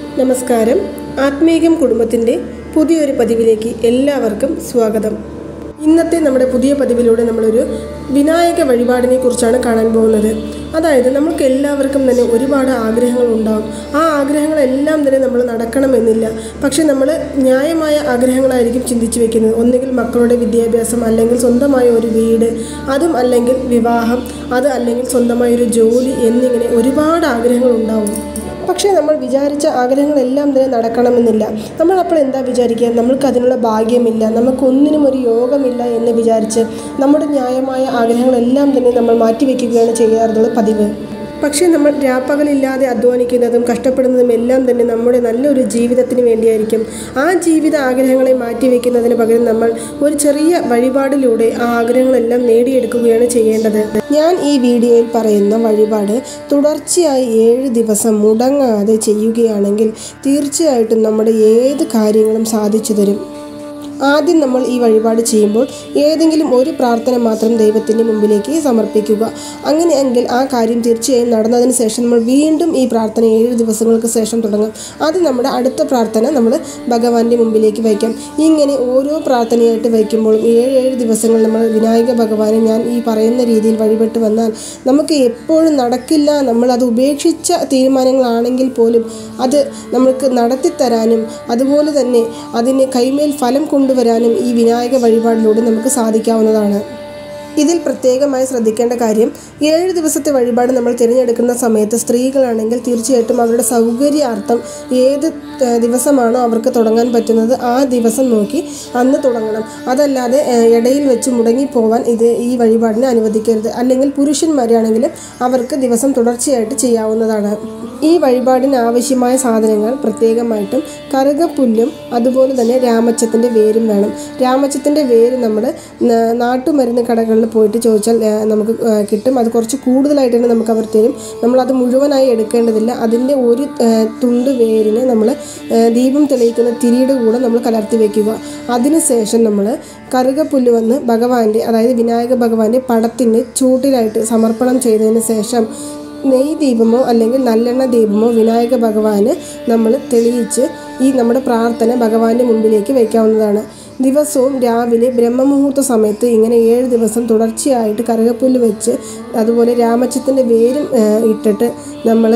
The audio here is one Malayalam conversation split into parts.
നമസ്കാരം ആത്മീകം കുടുംബത്തിൻ്റെ പുതിയൊരു പതിവിലേക്ക് എല്ലാവർക്കും സ്വാഗതം ഇന്നത്തെ നമ്മുടെ പുതിയ പതിവിലൂടെ നമ്മളൊരു വിനായക വഴിപാടിനെ കുറിച്ചാണ് കാണാൻ പോകുന്നത് അതായത് നമുക്ക് എല്ലാവർക്കും തന്നെ ഒരുപാട് ആഗ്രഹങ്ങൾ ഉണ്ടാവും ആ ആഗ്രഹങ്ങളെല്ലാം തന്നെ നമ്മൾ നടക്കണമെന്നില്ല പക്ഷെ നമ്മൾ ന്യായമായ ആഗ്രഹങ്ങളായിരിക്കും ചിന്തിച്ചു വെക്കുന്നത് ഒന്നുകിൽ മക്കളുടെ വിദ്യാഭ്യാസം അല്ലെങ്കിൽ സ്വന്തമായ ഒരു വീട് അതും അല്ലെങ്കിൽ വിവാഹം അത് അല്ലെങ്കിൽ സ്വന്തമായ ഒരു ജോലി എന്നിങ്ങനെ ഒരുപാട് ആഗ്രഹങ്ങൾ ഉണ്ടാവും പക്ഷേ നമ്മൾ വിചാരിച്ച ആഗ്രഹങ്ങളെല്ലാം തന്നെ നടക്കണമെന്നില്ല നമ്മൾ അപ്പോൾ എന്താ വിചാരിക്കുക നമ്മൾക്ക് അതിനുള്ള ഭാഗ്യമില്ല നമുക്കൊന്നിനും ഒരു യോഗമില്ല എന്ന് വിചാരിച്ച് നമ്മുടെ ന്യായമായ ആഗ്രഹങ്ങളെല്ലാം തന്നെ നമ്മൾ മാറ്റിവെക്കുകയാണ് ചെയ്യാറുള്ളത് പതിവ് പക്ഷേ നമ്മൾ രാപ്പകലില്ലാതെ അധ്വാനിക്കുന്നതും കഷ്ടപ്പെടുന്നതും എല്ലാം തന്നെ നമ്മുടെ നല്ലൊരു ജീവിതത്തിന് വേണ്ടിയായിരിക്കും ആ ജീവിത ആഗ്രഹങ്ങളെ മാറ്റിവെക്കുന്നതിന് പകരം നമ്മൾ ഒരു ചെറിയ വഴിപാടിലൂടെ ആ ആഗ്രഹങ്ങളെല്ലാം നേടിയെടുക്കുകയാണ് ചെയ്യേണ്ടത് ഞാൻ ഈ വീഡിയോയിൽ പറയുന്ന വഴിപാട് തുടർച്ചയായി ഏഴ് ദിവസം മുടങ്ങാതെ ചെയ്യുകയാണെങ്കിൽ തീർച്ചയായിട്ടും നമ്മുടെ ഏത് കാര്യങ്ങളും സാധിച്ചു തരും ആദ്യം നമ്മൾ ഈ വഴിപാട് ചെയ്യുമ്പോൾ ഏതെങ്കിലും ഒരു പ്രാർത്ഥന മാത്രം ദൈവത്തിൻ്റെ മുമ്പിലേക്ക് സമർപ്പിക്കുക അങ്ങനെയെങ്കിൽ ആ കാര്യം തീർച്ചയായും നടന്നതിന് ശേഷം നമ്മൾ വീണ്ടും ഈ പ്രാർത്ഥന ഏഴ് ദിവസങ്ങൾക്ക് ശേഷം തുടങ്ങും അത് നമ്മുടെ അടുത്ത പ്രാർത്ഥന നമ്മൾ ഭഗവാന്റെ മുമ്പിലേക്ക് വയ്ക്കാം ഇങ്ങനെ ഓരോ പ്രാർത്ഥനയായിട്ട് വയ്ക്കുമ്പോഴും ഏഴ് ഏഴ് ദിവസങ്ങൾ നമ്മൾ വിനായക ഭഗവാനെ ഞാൻ ഈ പറയുന്ന രീതിയിൽ വഴിപെട്ട് വന്നാൽ നമുക്ക് എപ്പോഴും നടക്കില്ല നമ്മൾ അത് ഉപേക്ഷിച്ച തീരുമാനങ്ങളാണെങ്കിൽ പോലും അത് നമുക്ക് നടത്തിത്തരാനും അതുപോലെ തന്നെ അതിന് കൈമേൽ ഫലം കൊണ്ടുവരാനും ഈ വിനായക വഴിപാടിലൂടെ നമുക്ക് സാധിക്കാവുന്നതാണ് ഇതിൽ പ്രത്യേകമായി ശ്രദ്ധിക്കേണ്ട കാര്യം ഏഴ് ദിവസത്തെ വഴിപാട് നമ്മൾ തിരഞ്ഞെടുക്കുന്ന സമയത്ത് സ്ത്രീകളാണെങ്കിൽ തീർച്ചയായിട്ടും അവരുടെ സൗകര്യാർത്ഥം ഏത് ഏഹ്, ദിവസമാണോ അവർക്ക് തുടങ്ങാൻ പറ്റുന്നത് ആ ദിവസം നോക്കി അന്ന് തുടങ്ങണം അതല്ലാതെ ഏഹ്, ഇടയിൽ വെച്ച് മുടങ്ങിപ്പോവാൻ ഇത് ഈ വഴിപാടിനെ അനുവദിക്കരുത് അല്ലെങ്കിൽ പുരുഷന്മാരാണെങ്കിലും അവർക്ക് ദിവസം തുടർച്ചയായിട്ട് ചെയ്യാവുന്നതാണ് ഈ വഴിപാടിന് ആവശ്യമായ സാധനങ്ങൾ പ്രത്യേകമായിട്ടും കറുകപ്പുല്ലും അതുപോലെ തന്നെ രാമച്ചത്തിൻ്റെ വേരും വേണം രാമച്ചത്തിൻ്റെ വേര് നമ്മൾ നാട്ടുമരുന്ന് കടകളിൽ പോയിട്ട് ചോദിച്ചാൽ ആ, നമുക്ക് ആ, കിട്ടും അത് കുറച്ച് കൂടുതലായിട്ട് തന്നെ നമുക്ക് അവർ തരും നമ്മളത് മുഴുവനായി എടുക്കേണ്ടതില്ല അതിൻ്റെ ഒരു ആ, തുണ്ട് വേരിനെ നമ്മൾ ദീപം തെളിയിക്കുന്ന തിരിയുടെ കൂടെ നമ്മൾ കലർത്തി വെക്കുക അതിനുശേഷം നമ്മൾ കറുകപ്പുല്ല് വന്ന് ഭഗവാന്റെ അതായത് വിനായക ഭഗവാന്റെ പടത്തിൻ്റെ ചൂട്ടിലായിട്ട് സമർപ്പണം ചെയ്തതിന് ശേഷം നെയ് ദീപമോ അല്ലെങ്കിൽ നല്ലെണ്ണ ദീപമോ വിനായക ഭഗവാന് നമ്മൾ തെളിയിച്ച് ഈ നമ്മുടെ പ്രാർത്ഥന ഭഗവാന്റെ മുമ്പിലേക്ക് വയ്ക്കാവുന്നതാണ് ദിവസവും രാവിലെ ബ്രഹ്മമുഹൂർത്ത സമയത്ത് ഇങ്ങനെ ഏഴ് ദിവസം തുടർച്ചയായിട്ട് കറുകപ്പുല്ല് വെച്ച് അതുപോലെ രാമച്ചത്തിൻ്റെ വേരും ആ, ഇട്ടിട്ട് നമ്മൾ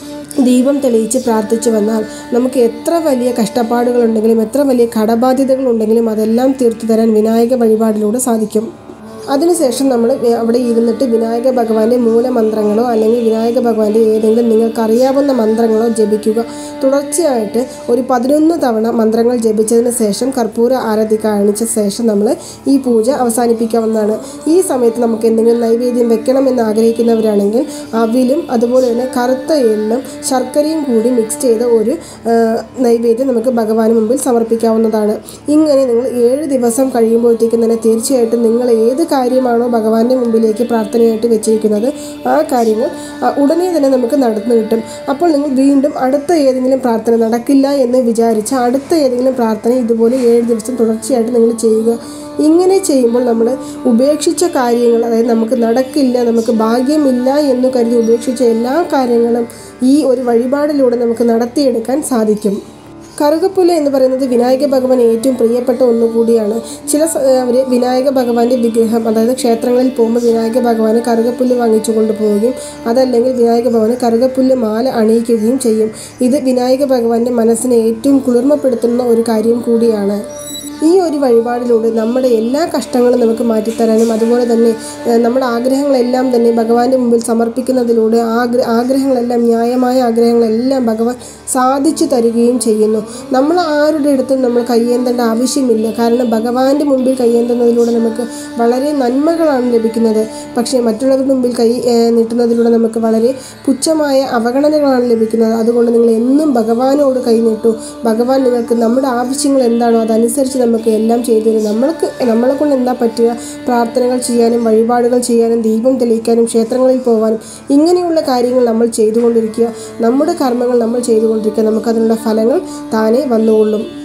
ദീപം തെളിയിച്ച് പ്രാർത്ഥിച്ചു വന്നാൽ നമുക്ക് എത്ര വലിയ കഷ്ടപ്പാടുകളുണ്ടെങ്കിലും എത്ര വലിയ കടബാധ്യതകളുണ്ടെങ്കിലും അതെല്ലാം തീർത്തു തരാൻ വിനായക വഴിപാടിലൂടെ സാധിക്കും അതിനുശേഷം നമ്മൾ അവിടെ ഇരുന്നിട്ട് വിനായക ഭഗവാന്റെ മൂലമന്ത്രങ്ങളോ അല്ലെങ്കിൽ വിനായക ഭഗവാന്റെ ഏതെങ്കിലും നിങ്ങൾക്ക് അറിയാവുന്ന മന്ത്രങ്ങളോ ജപിക്കുക തുടർച്ചയായിട്ട് ഒരു പതിനൊന്ന് തവണ മന്ത്രങ്ങൾ ജപിച്ചതിന് ശേഷം കർപ്പൂര ആരതി കാണിച്ച ശേഷം നമ്മൾ ഈ പൂജ അവസാനിപ്പിക്കാവുന്നതാണ് ഈ സമയത്ത് നമുക്ക് എന്തെങ്കിലും നൈവേദ്യം വെക്കണമെന്ന് ആഗ്രഹിക്കുന്നവരാണെങ്കിൽ അവിലും അതുപോലെ തന്നെ കറുത്ത എള്ളും ശർക്കരയും കൂടി മിക്സ് ചെയ്ത ഒരു ആ, നൈവേദ്യം നമുക്ക് ഭഗവാന് മുമ്പിൽ സമർപ്പിക്കാവുന്നതാണ് ഇങ്ങനെ നിങ്ങൾ ഏഴ് ദിവസം കഴിയുമ്പോഴത്തേക്കും തന്നെ തീർച്ചയായിട്ടും നിങ്ങൾ ഏത് കാര്യമാണോ ഭഗവാന്റെ മുമ്പിലേക്ക് പ്രാർത്ഥനയായിട്ട് വെച്ചിരിക്കുന്നത് ആ കാര്യങ്ങൾ ആ, ഉടനെ തന്നെ നമുക്ക് നടന്നു കിട്ടും അപ്പോൾ നിങ്ങൾ വീണ്ടും അടുത്ത ഏതെങ്കിലും പ്രാർത്ഥന നടക്കില്ല എന്ന് വിചാരിച്ച് അടുത്ത ഏതെങ്കിലും പ്രാർത്ഥന ഇതുപോലെ ഏഴ് ദിവസം തുടർച്ചയായിട്ട് നിങ്ങൾ ചെയ്യുക ഇങ്ങനെ ചെയ്യുമ്പോൾ നമ്മൾ ഉപേക്ഷിച്ച കാര്യങ്ങൾ അതായത് നമുക്ക് നടക്കില്ല നമുക്ക് ഭാഗ്യമില്ല എന്ന് കരുതി ഉപേക്ഷിച്ച എല്ലാ കാര്യങ്ങളും ഈ ഒരു വഴിപാടിലൂടെ നമുക്ക് നടത്തിയെടുക്കാൻ സാധിക്കും കറുകപ്പുല്ല് എന്ന് പറയുന്നത് വിനായക ഭഗവാൻ ഏറ്റവും പ്രിയപ്പെട്ട ഒന്നുകൂടിയാണ് ചില അവർ വിനായക ഭഗവാന്റെ വിഗ്രഹം അതായത് ക്ഷേത്രങ്ങളിൽ പോകുമ്പോൾ വിനായക ഭഗവാന് കറുകപ്പുല്ല് വാങ്ങിച്ചു കൊണ്ടുപോവുകയും അതല്ലെങ്കിൽ വിനായക ഭഗവാന് കറുകപ്പുല്ല് മാല അണിയിക്കുകയും ചെയ്യും ഇത് വിനായക ഭഗവാന്റെ മനസ്സിനെ ഏറ്റവും കുളിർമപ്പെടുത്തുന്ന ഒരു കാര്യം കൂടിയാണ് ഈ ഒരു വഴിപാടിലൂടെ നമ്മുടെ എല്ലാ കഷ്ടങ്ങളും നമുക്ക് മാറ്റിത്തരാനും അതുപോലെ തന്നെ ഏഹ്, നമ്മുടെ ആഗ്രഹങ്ങളെല്ലാം തന്നെ ഭഗവാന്റെ മുമ്പിൽ സമർപ്പിക്കുന്നതിലൂടെ ആഗ്ര ആഗ്രഹങ്ങളെല്ലാം ന്യായമായ ആഗ്രഹങ്ങളെല്ലാം ഭഗവാൻ സാധിച്ചു തരികയും ചെയ്യുന്നു നമ്മൾ ആരുടെ അടുത്തും നമ്മൾ കയ്യേന്തേണ്ട ആവശ്യമില്ല കാരണം ഭഗവാന്റെ മുമ്പിൽ കയ്യേന്തുന്നതിലൂടെ നമുക്ക് വളരെ നന്മകളാണ് ലഭിക്കുന്നത് പക്ഷേ മറ്റുള്ളവരുടെ മുമ്പിൽ കൈ ഏഹ്, നീട്ടുന്നതിലൂടെ നമുക്ക് വളരെ പുച്ഛമായ അവഗണനകളാണ് ലഭിക്കുന്നത് അതുകൊണ്ട് നിങ്ങൾ എന്നും ഭഗവാനോട് കൈ നീട്ടൂ ഭഗവാൻ നിങ്ങൾക്ക് നമ്മുടെ ആവശ്യങ്ങൾ എന്താണോ അതനുസരിച്ച് നമുക്ക് എല്ലാം ചെയ്തു തരും നമ്മൾക്ക് നമ്മളെ കൊണ്ട് എന്താ പറ്റുക പ്രാർത്ഥനകൾ ചെയ്യാനും വഴിപാടുകൾ ചെയ്യാനും ദീപം തെളിയിക്കാനും ക്ഷേത്രങ്ങളിൽ പോകാനും ഇങ്ങനെയുള്ള കാര്യങ്ങൾ നമ്മൾ ചെയ്തുകൊണ്ടിരിക്കുക നമ്മുടെ കർമ്മങ്ങൾ നമ്മൾ ചെയ്തുകൊണ്ടിരിക്കുക നമുക്കതിനുള്ള ഫലങ്ങൾ താനേ വന്നുകൊള്ളും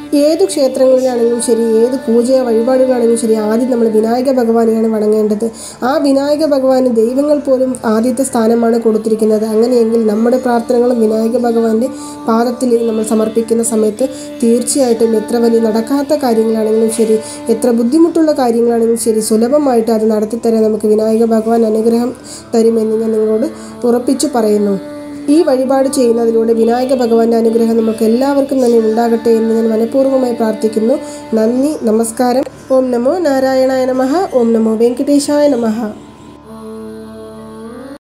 ഏതു ക്ഷേത്രങ്ങളിലാണെങ്കിലും ശരി ഏത് പൂജ വഴിപാടുകളാണെങ്കിലും ശരി ആദ്യം നമ്മൾ വിനായക ഭഗവാനെയാണ് വണങ്ങേണ്ടത് ആ വിനായക ഭഗവാന് ദൈവങ്ങൾ പോലും ആദ്യത്തെ സ്ഥാനമാണ് കൊടുത്തിരിക്കുന്നത് അങ്ങനെയെങ്കിൽ നമ്മുടെ പ്രാർത്ഥനകളും വിനായക ഭഗവാന്റെ പാദത്തിൽ നമ്മൾ സമർപ്പിക്കുന്ന സമയത്ത് തീർച്ചയായിട്ടും എത്ര വലിയ നടക്കാത്ത കാര്യങ്ങളാണെങ്കിലും ശരി എത്ര ബുദ്ധിമുട്ടുള്ള കാര്യങ്ങളാണെങ്കിലും ശരി സുലഭമായിട്ട് അത് നടത്തിത്തരാൻ നമുക്ക് വിനായക ഭഗവാൻ അനുഗ്രഹം തരുമെന്ന് ഞാൻ നിങ്ങളോട് ഉറപ്പിച്ചു പറയുന്നു ഈ വഴിപാട് ചെയ്യുന്നതിലൂടെ വിനായക ഭഗവാന്റെ അനുഗ്രഹം നമുക്ക് എല്ലാവർക്കും തന്നെ ഉണ്ടാകട്ടെ എന്ന് ഞാൻ മനഃപൂർവ്വമായി പ്രാർത്ഥിക്കുന്നു നന്ദി നമസ്കാരം ഓം നമോ നാരായണായ നമഃ ഓം നമോ വെങ്കടേശായ നമഃ